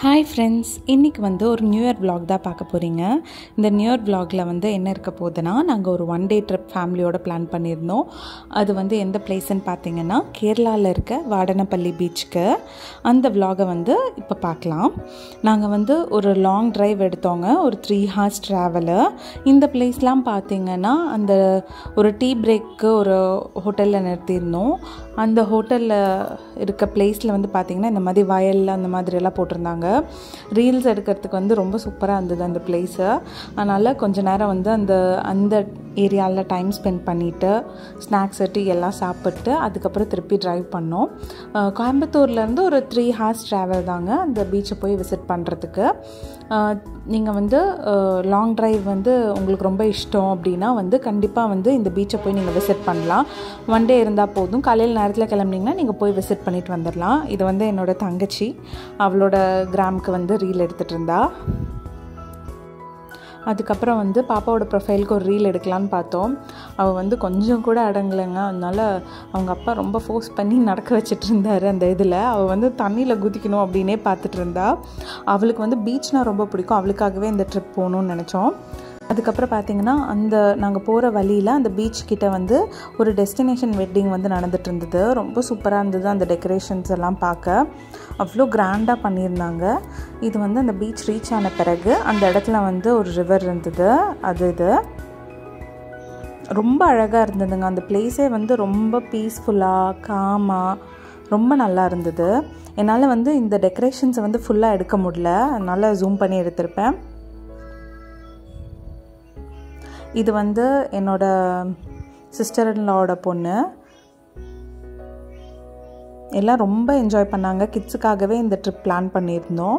hi friends இன்றைக்கி வந்து ஒரு நியூ இயர் vlog தான் பார்க்க போகிறீங்க இந்த நியூ இயர் vlogல வந்து என்ன இருக்க போகுதுன்னா நாங்கள் ஒரு ஒன் டே ட்ரிப் ஃபேமிலியோட பிளான் பண்ணியிருந்தோம் அது வந்து எந்த பிளேஸ்ன்னு பார்த்தீங்கன்னா கேரளாவில் இருக்க வாடனப்பள்ளி பீச்சுக்கு அந்த vlog-அ வந்து இப்போ பார்க்கலாம் நாங்கள் வந்து ஒரு லாங் டிரைவ் எடுத்தோங்க ஒரு த்ரீ ஹார்ஸ் ட்ராவலு இந்த பிளேஸ்லாம் பார்த்தீங்கன்னா அந்த ஒரு டீ பிரேக்கு ஒரு ஹோட்டலில் நிறுத்தியிருந்தோம் அந்த ஹோட்டலில் இருக்க பிளேஸில் வந்து பார்த்திங்கன்னா இந்த மாதிரி வயல் அந்த மாதிரி எல்லாம் போட்டிருந்தாங்க ரீல்ஸ் எடுக்கிறதுக்கு வந்து ரொம்ப சூப்பராக இருந்தது அந்த பிளேஸு அதனால் கொஞ்ச நேரம் வந்து அந்த அந்த ஏரியாவில் டைம் ஸ்பெண்ட் பண்ணிவிட்டு ஸ்நாக்ஸ் டீ எல்லாம் சாப்பிட்டு அதுக்கப்புறம் திருப்பி ட்ரைவ் பண்ணோம் அஹ் கோயம்புத்தூர்லேருந்து ஒரு த்ரீ ஹார்ஸ் ட்ராவல் தாங்க அந்த பீச்சை போய் விசிட் பண்ணுறதுக்கு நீங்கள் வந்து லாங் டிரைவ் வந்து உங்களுக்கு ரொம்ப இஷ்டம் அப்படின்னா வந்து கண்டிப்பாக வந்து இந்த பீச்சை போய் நீங்கள் விசிட் பண்ணலாம் ஒன் டே இருந்தால் போதும் காலையில் நேரத்தில் கிளம்புனீங்கன்னா நீங்கள் போய் விசிட் பண்ணிட்டு வந்துடலாம் இது வந்து என்னோட தங்கச்சி அவளோட கிராமுக்கு வந்து ரீல் எடுத்துகிட்டு இருந்தா அதுக்கப்புறம் வந்து பாப்பாவோட ப்ரொஃபைலுக்கு ஒரு ரீல் எடுக்கலான்னு பார்த்தோம் அவள் வந்து கொஞ்சம் கூட அடங்கலைங்க அதனால அவங்க அப்பா ரொம்ப ஃபோர்ஸ் பண்ணி நடக்க வச்சிட்டு இருந்தாரு அந்த இதில் அவள் வந்து தண்ணியில் குதிக்கணும் அப்படின்னே பார்த்துட்டு இருந்தா அவளுக்கு வந்து பீச்னால் ரொம்ப பிடிக்கும் அவளுக்காகவே இந்த ட்ரிப் போகணும்னு நினச்சோம் அதுக்கப்புறம் பார்த்தீங்கன்னா அந்த நாங்கள் போகிற வழியில் அந்த பீச் கிட்ட வந்து ஒரு டெஸ்டினேஷன் வெட்டிங் வந்து நடந்துட்டு இருந்தது ரொம்ப சூப்பராக இருந்தது அந்த டெக்கரேஷன்ஸ் எல்லாம் பார்க்க அவ்வளோ கிராண்டாக பண்ணியிருந்தாங்க இது வந்து அந்த பீச் ரீச் ஆன பிறகு அந்த இடத்துல வந்து ஒரு ரிவர் இருந்தது அது இது ரொம்ப அழகாக இருந்ததுங்க அந்த பிளேஸே வந்து ரொம்ப பீஸ்ஃபுல்லாக காமாக ரொம்ப நல்லா இருந்தது என்னால் வந்து இந்த டெக்கரேஷன்ஸை வந்து ஃபுல்லாக எடுக்க முடியல அதனால் ஜூம் பண்ணி எடுத்திருப்பேன் இது வந்து என்னோட சிஸ்டர் இன்லாவோட பொண்ணு எல்லாம் ரொம்ப என்ஜாய் பண்ணாங்க கிட்ஸுக்காகவே இந்த ட்ரிப் பிளான் பண்ணியிருந்தோம்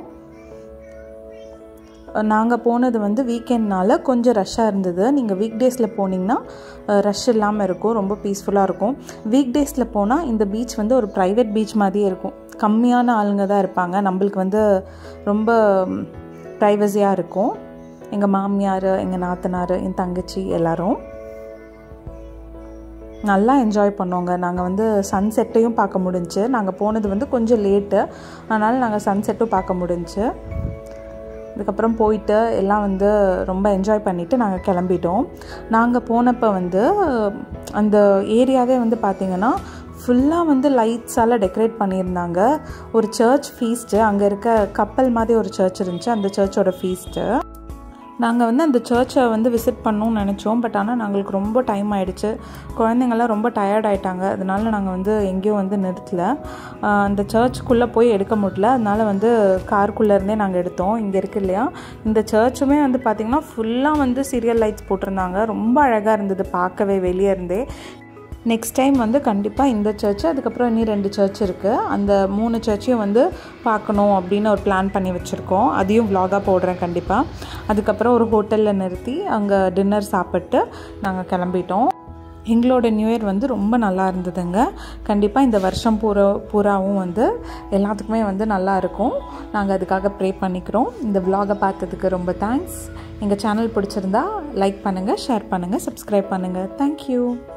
நாங்கள் போனது வந்து வீக்கெண்ட்னால கொஞ்சம் ரஷ்ஷாக இருந்தது நீங்கள் வீக் டேஸில் போனீங்கன்னா ரஷ் இல்லாமல் இருக்கும் ரொம்ப பீஸ்ஃபுல்லாக இருக்கும் வீக் டேஸில் போனால் இந்த பீச் வந்து ஒரு ப்ரைவேட் பீச் மாதிரியே இருக்கும் கம்மியான ஆளுங்க தான் இருப்பாங்க நம்மளுக்கு வந்து ரொம்ப ப்ரைவசியாக இருக்கும் எங்கள் மாமியார் எங்கள் நாத்தனார் என் தங்கச்சி எல்லோரும் நல்லா என்ஜாய் பண்ணோங்க நாங்கள் வந்து சன்செட்டையும் பார்க்க முடிஞ்சு நாங்கள் போனது வந்து கொஞ்சம் லேட்டு அதனால் நாங்கள் சன்செட்டும் பார்க்க முடிஞ்சு அதுக்கப்புறம் போயிட்டு எல்லாம் வந்து ரொம்ப என்ஜாய் பண்ணிவிட்டு நாங்கள் கிளம்பிட்டோம் நாங்கள் போனப்போ வந்து அந்த ஏரியாவே வந்து பார்த்திங்கன்னா ஃபுல்லாக வந்து லைட்ஸால் டெக்கரேட் பண்ணியிருந்தாங்க ஒரு சர்ச் ஃபீஸ்ட்டு அங்கே இருக்க கப்பல் மாதிரி ஒரு சர்ச் இருந்துச்சு அந்த சர்ச்சோட ஃபீஸ்ட்டு நாங்கள் வந்து அந்த சர்ச்சை வந்து விசிட் பண்ணணும்னு நினச்சோம் பட் ஆனால் நாங்களுக்கு ரொம்ப டைம் ஆகிடுச்சு குழந்தைங்கள்லாம் ரொம்ப டயர்ட் ஆகிட்டாங்க அதனால நாங்கள் வந்து எங்கேயும் வந்து நிறுத்தலை அந்த சர்ச்சுக்குள்ளே போய் எடுக்க முடியல அதனால வந்து காருக்குள்ளே இருந்தே நாங்கள் எடுத்தோம் இங்கே இருக்கு இல்லையா இந்த சர்ச்சுமே வந்து பார்த்திங்கன்னா ஃபுல்லாக வந்து சீரியல் லைட்ஸ் போட்டிருந்தாங்க ரொம்ப அழகாக இருந்தது பார்க்கவே வெளியே இருந்தே நெக்ஸ்ட் டைம் வந்து கண்டிப்பாக இந்த சர்ச்சு அதுக்கப்புறம் இன்னும் ரெண்டு சர்ச் இருக்குது அந்த மூணு சர்ச்சையும் வந்து பார்க்கணும் அப்படின்னு ஒரு பிளான் பண்ணி வச்சுருக்கோம் அதையும் vlog-ஆ போடுறேன் கண்டிப்பாக அதுக்கப்புறம் ஒரு ஹோட்டலில் நிறுத்தி அங்கே டின்னர் சாப்பிட்டு நாங்கள் கிளம்பிட்டோம் எங்களோட நியூ இயர் வந்து ரொம்ப நல்லா இருந்ததுங்க கண்டிப்பாக இந்த வருஷம் பூரா பூராவும் வந்து எல்லாத்துக்குமே வந்து நல்லா இருக்கும் நாங்கள் அதுக்காக ப்ரே பண்ணிக்கிறோம் இந்த vlog-அ பார்த்ததுக்கு ரொம்ப தேங்க்ஸ் எங்கள் சேனல் பிடிச்சிருந்தா லைக் பண்ணுங்கள் ஷேர் பண்ணுங்கள் சப்ஸ்கிரைப் பண்ணுங்கள் தேங்க்யூ